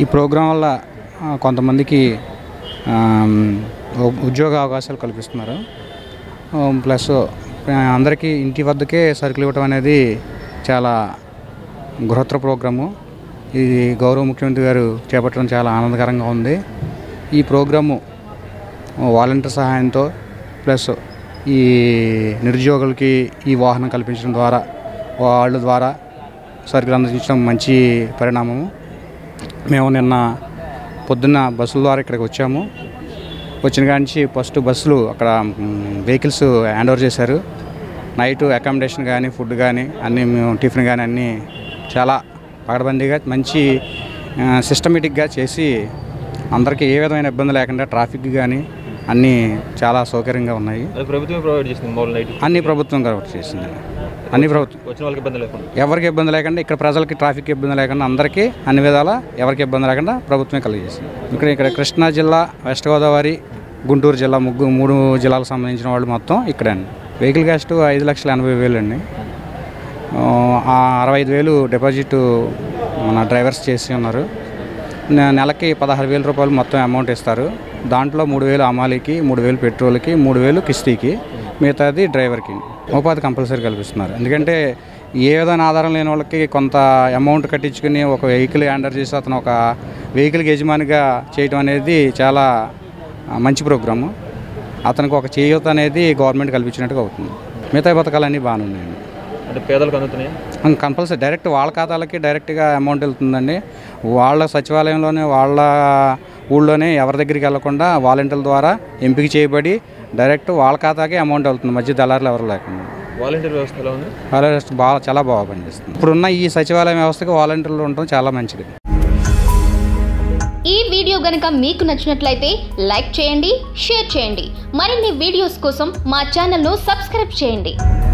ఈ ప్రోగ్రాం వల్ల ఆ, కొంతమందికి ఆమ్, ఉ- ఉద్యోగ అవకాశాలు కల్పిస్తున్నారు ఆమ్, ప్లస్ ఆ, అందరికీ ఇంటి వద్దకే సరుకులు ఇవ్వటం అనేది చాలా బృహత్తర ప్రోగ్రాము ఇది గౌరవ ముఖ్యమంత్రి గారు చేపట్టడం చాలా ఆనందకరంగా ఉంది ఈ ప్రోగ్రాము వాలంటీర్ సహాయంతో ప్లస్ ఈ నిరుద్యోగులకి ఈ వాహనం కల్పించడం ద్వారా వాళ్ళ ద్వారా సరుకులు అందించడం మంచి పరిణామము మేము నిన్న పొద్దున్న బస్సుల ద్వారా ఇక్కడికి వచ్చాము వచ్చిన కాడి నుంచి ఫస్ట్ బస్సులు అక్కడ వెహికల్స్ హ్యాండ్ ఓవర్ చేశారు నైట్ అకామిడేషన్ కానీ ఫుడ్ కానీ అన్నీ మేము టిఫిన్ కానీ అన్నీ చాలా పకడ్బందీగా మంచి సిస్టమేటిక్గా చేసి అందరికీ ఏ విధమైన ఇబ్బంది లేకుండా ట్రాఫిక్ కానీ అన్నీ చాలా సౌకర్యంగా ఉన్నాయి అది ప్రభుత్వమే ప్రొవైడ్ చేసింది మామూలు నైట్ అన్ని ప్రభుత్వం కవర్ చేసింది అన్ని ప్రభుత్వం వచ్చిన వాళ్ళకి ఇబ్బంది లేకుండా ఎవరికి ఇబ్బంది లేకుండా ఇక్కడ ప్రజలకి ట్రాఫిక్ ఇబ్బంది లేకుండా అందరికీ అన్ని విధాల ఎవరికి ఇబ్బంది లేకుండా ప్రభుత్వమే కలిగజేసింది ఇక్కడ ఇక్కడ కృష్ణా జిల్లా వెస్ట్ గోదావరి గుంటూరు జిల్లా ముగ్గు మూడు జిల్లాలకు సంబంధించిన వాళ్ళు మొత్తం ఇక్కడే అండి వెహికల్ కాస్ట్ ఐదు లక్షల ఎనభై వేలు అండి ఆ అరవై ఐదు వేలు డిపాజిట్ మన డ్రైవర్స్ చేసి ఉన్నారు నె- నెలకి పదహారు వేల రూపాయలు మొత్తం అమౌంట్ ఇస్తారు దాంట్లో మూడు వేలు అమాలీకి మూడు వేలు పెట్రోల్కి మూడు వేలు కిస్తీకి మిగతాది డ్రైవర్కి ఉపాధి కంపల్సరీ కల్పిస్తున్నారు ఎందుకంటే ఏ విధమైన ఆధారం లేని వాళ్ళకి కొంత అమౌంట్ కట్టించుకుని ఒక వెహికల్ హ్యాండర్ చేసి అతను ఒక వెహికల్కి యజమానిగా చేయటం అనేది చాలా ఆ, మంచి ప్రోగ్రాము అతనికి ఒక చేయూత అనేది గవర్నమెంట్ కల్పించినట్టుగా అవుతుంది మిగతా పథకాలన్నీ బాగానే ఉన్నాయండి అంటే పేదలకు అందుతున్నాయి కంపల్సరీ డైరెక్ట్ వాళ్ళ ఖాతాలకి డైరెక్ట్గా అమౌంట్ వెళ్తుందండి వాళ్ళ సచివాలయంలోనే వాళ్ళ ఊళ్ళోనే ఎవరి దగ్గరికి వెళ్లకుండా వాలంటీర్ల ద్వారా ఎంపిక చేయబడి డైరెక్ట్ వాళ్ళ ఖాతాకే అమౌంట్ వెళ్తుంది మధ్య దళారులు ఎవరు లేకుండా వాలంటీర్ వ్యవస్థ ఎలా ఉంది వాలంటీర్స్ బాగా చాలా బాగా పనిచేస్తుంది ఇప్పుడున్న ఈ సచివాలయం వ్యవస్థకి వాలంటీర్లు ఉండటం చాలా మంచిది ఈ వీడియో గనుక మీకు నచ్చినట్లయితే లైక్ చేయండి షేర్ చేయండి మరిన్ని వీడియోస్ కోసం మా ఛానల్ను సబ్స్క్రైబ్ చేయండి